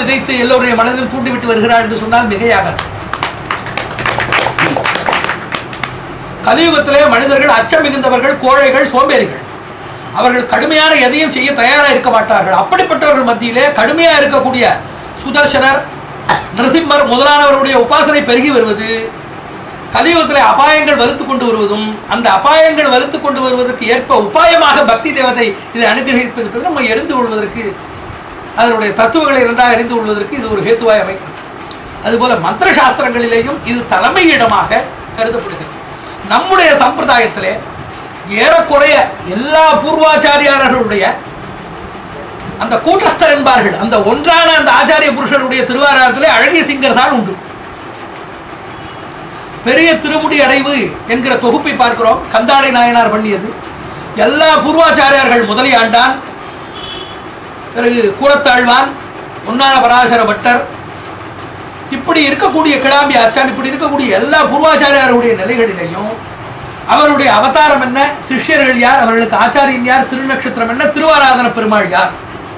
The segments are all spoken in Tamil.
விதைத்து எல்லோருடைய மனதிலும் தூண்டிவிட்டு வருகிறார் என்று சொன்னால் மிகையாகாது கலியுகத்திலே மனிதர்கள் அச்சம் மிகுந்தவர்கள் கோழைகள் சோம்பேறிகள் அவர்கள் கடுமையான எதையும் செய்ய தயாராக இருக்க மாட்டார்கள் அப்படிப்பட்டவர்கள் மத்தியிலே கடுமையாக இருக்கக்கூடிய சுதர்சனர் நரசிம்மர் முதலானவருடைய உபாசனை பெருகி வருவது கலியுகத்திலே அபாயங்கள் வலுத்து கொண்டு வருவதும் அந்த அபாயங்கள் வலுத்து கொண்டு வருவதற்கு ஏற்ப உபாயமாக பக்தி தேவதை இதை அனுகிரகிப்பது என்பது நம்ம எரிந்து கொள்வதற்கு அதனுடைய தத்துவங்களை இரண்டாக அறிந்து கொள்வதற்கு இது ஒரு ஹேத்துவாய் அமைகிறது அதுபோல மந்திர சாஸ்திரங்களிலேயும் இது தலைமையிடமாக கருதப்படுகிறது நம்முடைய சம்பிரதாயத்திலே ஏறக்குறைய எல்லா பூர்வாச்சாரியாரர்களுடைய அந்த கூட்டஸ்தர் என்பார்கள் அந்த ஒன்றான அந்த ஆச்சாரிய புருஷருடைய திருவாராயத்திலே அழகிய சிங்கர் தான் உண்டு பெரிய திருமுடி அடைவு என்கிற தொகுப்பை பார்க்கிறோம் கந்தாடை நாயனார் பண்ணியது எல்லா பூர்வாச்சாரியார்கள் முதலியாண்டான் பிறகு கூடத்தாழ்வான் பொன்னான பராசர பட்டர் இப்படி இருக்கக்கூடிய கிடாம்பி ஆச்சான் இப்படி இருக்கக்கூடிய எல்லா பூர்வாச்சாரியாருடைய நிலைகளிலேயும் அவருடைய அவதாரம் என்ன சிஷ்யர்கள் யார் அவர்களுக்கு ஆச்சாரியன் யார் திருநட்சத்திரம் என்ன திருவாராதன பெருமாள் யார்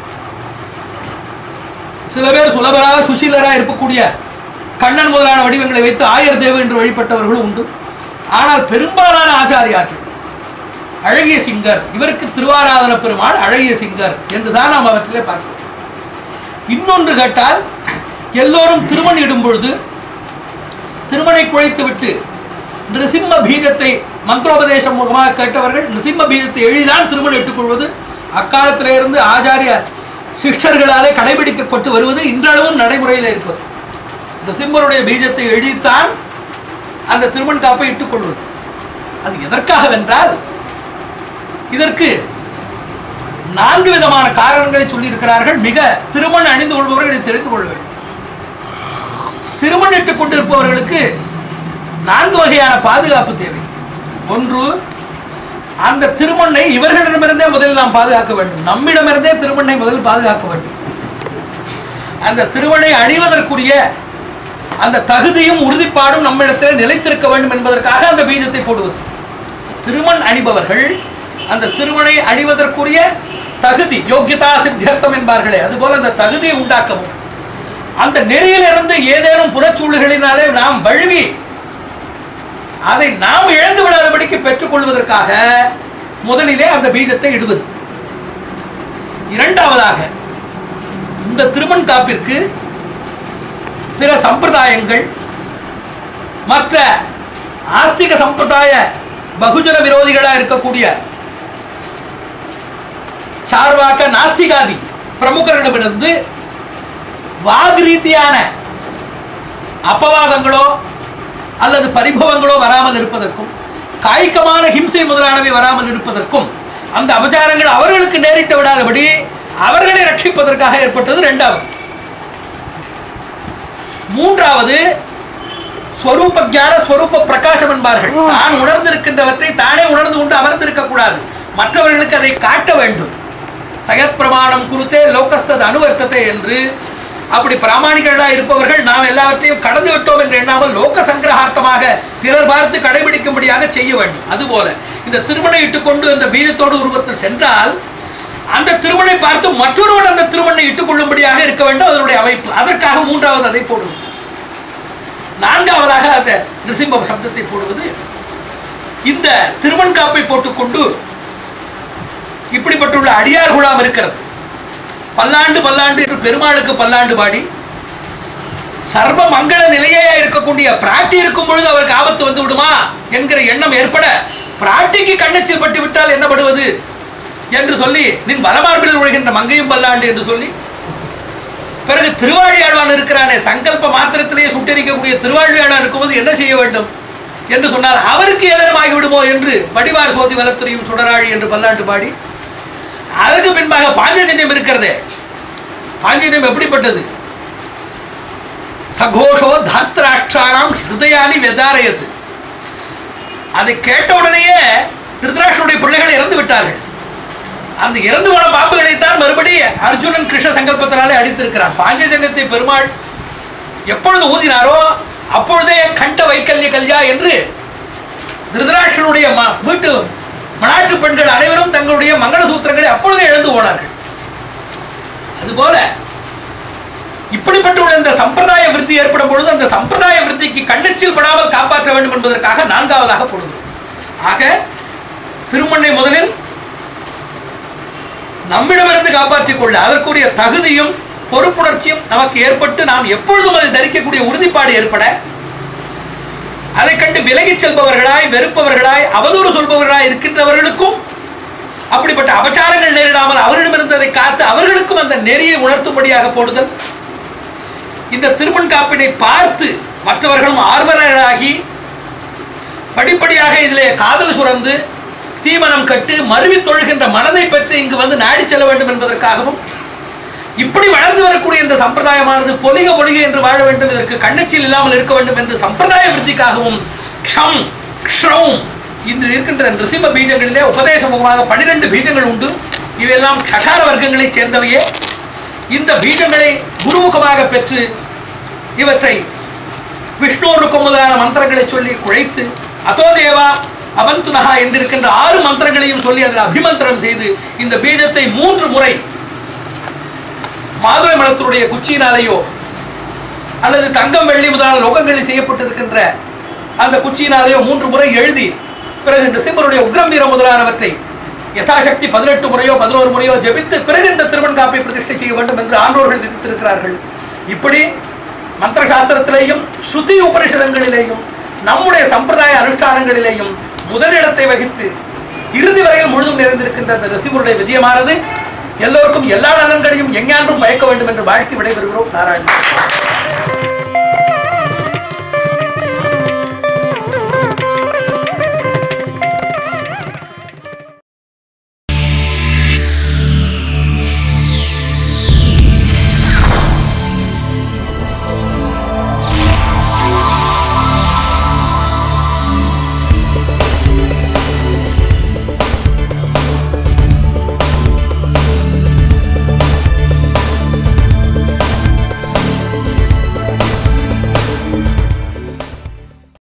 சில பேர் சுலபராக சுசீலராக இருக்கக்கூடிய கண்ணன் முதலான வடிவங்களை வைத்து ஆயர் தேவ என்று வழிபட்டவர்களும் உண்டு ஆனால் பெரும்பாலான ஆச்சாரியார்கள் அழகிய சிங்கர் இவருக்கு திருவாராதன பெருமாள் அழகிய சிங்கர் என்றுதான் நாம் அவற்றிலே பார்க்கிறோம் இன்னொன்று கேட்டால் எல்லோரும் திருமண் இடும் பொழுது திருமணை குழைத்து விட்டு நிருசிம்ம பீஜத்தை மந்திரோபதேசம் மூலமாக கேட்டவர்கள் நிருசிம்ம பீஜத்தை எளிதான் திருமணம் இட்டுக்கொள்வது அக்காலத்திலே இருந்து ஆச்சாரிய சிஷ்டர்களாலே கடைபிடிக்கப்பட்டு வருவது இன்றளவும் நடைமுறையில் இருப்பது நிருசிம்மருடைய பீஜத்தை எழுதித்தான் அந்த திருமண் காப்பை இட்டுக்கொள்வது அது எதற்காகவென்றால் இதற்கு நான்கு விதமான காரணங்களை சொல்லியிருக்கிறார்கள் மிக திருமண் அணிந்து கொள்பவர்கள் இதை தெரிந்து கொள்ள வேண்டும் திருமண் இட்டுக் கொண்டிருப்பவர்களுக்கு நான்கு வகையான பாதுகாப்பு தேவை ஒன்று அந்த திருமண்ணை இவர்களிடமிருந்தே முதலில் நாம் பாதுகாக்க வேண்டும் நம்மிடமிருந்தே திருமண்ணை முதலில் பாதுகாக்க வேண்டும் அந்த திருமணை அணிவதற்குரிய அந்த தகுதியும் உறுதிப்பாடும் நம்மிடத்தில் நிலைத்திருக்க வேண்டும் என்பதற்காக அந்த பீஜத்தை போடுவது திருமண் அணிபவர்கள் அந்த திருமணை அணிவதற்குரிய தகுதி யோக்கியதா சித்தியர்த்தம் என்பார்களே அதுபோல அந்த தகுதியை உண்டாக்கவும் அந்த நெறியிலிருந்து ஏதேனும் புறச்சூழல்களினாலே நாம் வழுவி அதை நாம் இழந்து விடாதபடிக்கு பெற்றுக்கொள்வதற்காக முதலிலே அந்த பீஜத்தை இடுவது இரண்டாவதாக இந்த திருமண் காப்பிற்கு பிற சம்பிரதாயங்கள் மற்ற ஆஸ்திக சம்பிரதாய பகுஜன விரோதிகளாக இருக்கக்கூடிய சார்வாக்க நாஸ்திகாதி பிரமுகர்களிடமிருந்து வாக் ரீதியான அப்பவாதங்களோ அல்லது பரிபவங்களோ வராமல் இருப்பதற்கும் காய்கமான ஹிம்சை முதலானவை வராமல் இருப்பதற்கும் அந்த அபச்சாரங்கள் அவர்களுக்கு நேரிட்டு விடாதபடி அவர்களை ரட்சிப்பதற்காக ஏற்பட்டது இரண்டாவது மூன்றாவது ஸ்வரூப ஞான ஸ்வரூப பிரகாசம் என்பார்கள் தான் உணர்ந்திருக்கின்றவற்றை தானே உணர்ந்து கொண்டு அமர்ந்திருக்க கூடாது மற்றவர்களுக்கு அதை காட்ட வேண்டும் சயப்பிரமாணம் குறித்தே லோகஸ்தது அனுவர்த்தத்தை என்று அப்படி பிராமணிகர்களாக இருப்பவர்கள் நாம் எல்லாவற்றையும் கடந்து விட்டோம் என்று எண்ணாமல் லோக சங்கிரகார்த்தமாக பிறர் பார்த்து கடைபிடிக்கும்படியாக செய்ய வேண்டும் அதுபோல இந்த திருமணை இட்டுக்கொண்டு அந்த பீஜத்தோடு உருவத்தில் சென்றால் அந்த திருமணை பார்த்து மற்றொருவன் அந்த திருமணை இட்டுக்கொள்ளும்படியாக இருக்க வேண்டும் அதனுடைய அமைப்பு அதற்காக மூன்றாவது அதை போடுவது நான்காவதாக அந்த நிருசிம்ம சப்தத்தை போடுவது இந்த திருமண் காப்பை போட்டுக்கொண்டு இப்படிப்பட்டுள்ள அடியார் குழாம் இருக்கிறது பல்லாண்டு பல்லாண்டு என்று பெருமாளுக்கு பல்லாண்டு பாடி சர்வ மங்கள நிலையே இருக்கக்கூடிய பிராட்டி இருக்கும் பொழுது அவருக்கு ஆபத்து வந்து விடுமா என்கிற எண்ணம் ஏற்பட பிராட்டிக்கு கண்ணச்சில் பட்டு விட்டால் என்னப்படுவது என்று சொல்லி நின் வலமார்பில் உழைகின்ற மங்கையும் பல்லாண்டு என்று சொல்லி பிறகு திருவாழியாழ்வான் இருக்கிறானே சங்கல்ப மாத்திரத்திலேயே சுட்டரிக்கக்கூடிய திருவாழியாழ்வான் இருக்கும்போது என்ன செய்ய வேண்டும் என்று சொன்னால் அவருக்கு ஏதேனும் ஆகிவிடுமோ என்று வடிவார் சோதி வலத்துறையும் சுடராழி என்று பல்லாண்டு பாடி அதற்கு பின்பாக பாஞ்சஜன்யம் இருக்கிறதே பாஞ்சஜன்யம் எப்படிப்பட்டது சகோஷோ தாத்ராஷ்டிராணாம் ஹிருதயானி வெதாரயத்து அதை கேட்ட உடனேயே திருதராஷ்டருடைய பிள்ளைகள் இறந்து விட்டார்கள் அந்த இறந்து போன பாம்புகளைத்தான் மறுபடி அர்ஜுனன் கிருஷ்ண சங்கல்பத்தினாலே அடித்திருக்கிறான் பாஞ்சஜன்யத்தை பெருமாள் எப்பொழுது ஊதினாரோ அப்பொழுதே கண்ட வைக்கல்ய கல்யா என்று திருதராஷ்டனுடைய ம- வீட்டு மனாட்டு பெண்கள் அனைவரும் தங்களுடைய மங்கள சூத்திரங்களை அப்பொழுதே இழந்து போனார்கள் அதுபோல இப்படிப்பட்ட ஒரு இந்த சம்பிரதாய விருத்தி ஏற்படும் பொழுது அந்த சம்பிரதாய விருத்திக்கு கண்ணச்சில் படாமல் காப்பாற்ற வேண்டும் என்பதற்காக நான்காவதாக பொழுது ஆக திருமண்ணை முதலில் நம்மிடமிருந்து காப்பாற்றிக் கொள்ள அதற்குரிய தகுதியும் பொறுப்புணர்ச்சியும் நமக்கு ஏற்பட்டு நாம் எப்பொழுதும் அதை தரிக்கக்கூடிய உறுதிப்பாடு ஏற்பட அதை கண்டு விலகிச் செல்பவர்களாய் வெறுப்பவர்களாய் அவதூறு சொல்பவர்களாய் இருக்கின்றவர்களுக்கும் அப்படிப்பட்ட அபச்சாரங்கள் நேரிடாமல் அவர்களிடமிருந்து அதை காத்து அவர்களுக்கும் அந்த நெறியை உணர்த்தும்படியாக போடுதல் இந்த திருமண் காப்பினை பார்த்து மற்றவர்களும் ஆர்வலர்களாகி படிப்படியாக இதிலே காதல் சுரந்து தீமனம் கட்டு மருவி தொழுகின்ற மனதை பற்றி இங்கு வந்து நாடி செல்ல வேண்டும் என்பதற்காகவும் இப்படி வளர்ந்து வரக்கூடிய இந்த சம்பிரதாயமானது பொலிக பொலிக என்று வாழ வேண்டும் இதற்கு கண்ணச்சில் இல்லாமல் இருக்க வேண்டும் என்று சம்பிரதாய விருத்திக்காகவும் க்ஷம் க்ஷௌம் இன்று இருக்கின்ற நிருசிம்ம பீஜங்களிலே உபதேச முகமாக பன்னிரண்டு பீஜங்கள் உண்டு இவையெல்லாம் க்ஷகார வர்க்கங்களைச் சேர்ந்தவையே இந்த பீஜங்களை குருமுகமாக பெற்று இவற்றை விஷ்ணுவுக்கும் முதலான மந்திரங்களை சொல்லி குழைத்து அதோ தேவா அவந்துனஹா என்றிருக்கின்ற ஆறு மந்திரங்களையும் சொல்லி அதில் அபிமந்திரம் செய்து இந்த பீஜத்தை மூன்று முறை மாதுளை மலத்தினுடைய குச்சியினாலேயோ அல்லது தங்கம் வெள்ளி முதலான லோகங்களில் செய்யப்பட்டிருக்கின்ற அந்த குச்சியினாலேயோ மூன்று முறை எழுதி பிறகு நிருசிம்மருடைய உக்ரம்பீரம் முதலானவற்றை யதாசக்தி பதினெட்டு முறையோ பதினோரு முறையோ ஜெபித்து பிறகு இந்த திருமண் காப்பை பிரதிஷ்டை செய்ய வேண்டும் என்று ஆண்டோர்கள் விதித்திருக்கிறார்கள் இப்படி மந்திர சாஸ்திரத்திலேயும் ஸ்ருதி உபனிஷதங்களிலேயும் நம்முடைய சம்பிரதாய அனுஷ்டானங்களிலேயும் முதலிடத்தை வகித்து இறுதி வரையில் முழுதும் நிறைந்திருக்கின்ற அந்த ரிசிவருடைய விஜயமானது எல்லோருக்கும் எல்லா நலன்களையும் எஞ்ஞான்றும் மயக்க வேண்டும் என்று வாழ்த்தி விடைபெறுகிறோம் நாராயணன்